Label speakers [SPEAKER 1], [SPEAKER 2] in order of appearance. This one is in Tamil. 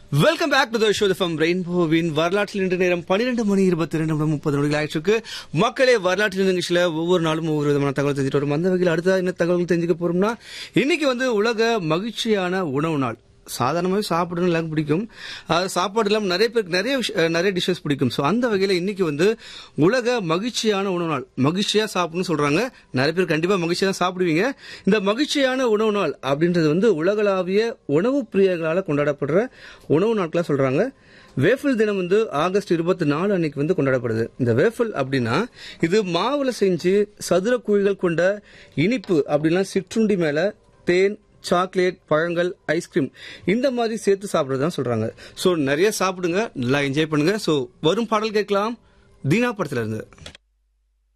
[SPEAKER 1] welcome back to the show from ரெயின்போவின் வரலாற்றில் இன்று நேரம் பன்னிரெண்டு மணி இருபத்தி ரெண்டு மணி முப்பது நொடிகள் ஆயிடுச்சு மக்களே வரலாற்றில் நிகழ்ச்சியில ஒவ்வொரு நாளும் ஒவ்வொரு விதமான தகவல் தெரிஞ்சுட்டு வரும் அந்த வகையில் அடுத்த என்ன தகவல் தெரிஞ்சுக்க போறோம்னா இன்னைக்கு வந்து உலக மகிழ்ச்சியான உணவு நாள் சாதாரணமாகவே சாப்பிடணும் எல்லாருக்கும் பிடிக்கும் அது சாப்பாடு இல்லாமல் நிறைய பேருக்கு நிறைய விஷ- அஹ் நிறைய டிஷ்ஷஸ் பிடிக்கும் ஸோ அந்த வகையில் இன்னைக்கு வந்து உலக மகிழ்ச்சியான உணவு நாள் மகிழ்ச்சியாக சாப்பிடணும்னு சொல்றாங்க நிறைய பேர் கண்டிப்பாக மகிழ்ச்சியாக தான் சாப்பிடுவீங்க இந்த மகிழ்ச்சியான உணவு நாள் அப்படின்றது வந்து உலகளாவிய உணவு பிரியர்களால் கொண்டாடப்படுற உணவு நாட்களாக சொல்றாங்க வேஃபில் தினம் வந்து ஆகஸ்ட் இருபத்தி நாலு அன்னைக்கு வந்து கொண்டாடப்படுது இந்த வேஃபில் அப்படின்னா இது மாவுல செஞ்சு சதுர குழிகள் கொண்ட இனிப்பு அப்படின்னா சிற்றுண்டி மேல தேன் சாக்லேட் பழங்கள் ஐஸ்கிரீம் இந்த மாதிரி சேர்த்து சாப்பிடுறது தான் சொல்றாங்க ஸோ நிறைய சாப்பிடுங்க நல்லா என்ஜாய் பண்ணுங்க ஸோ வரும் பாடல் கேட்கலாம் தீனா படத்துல இருந்து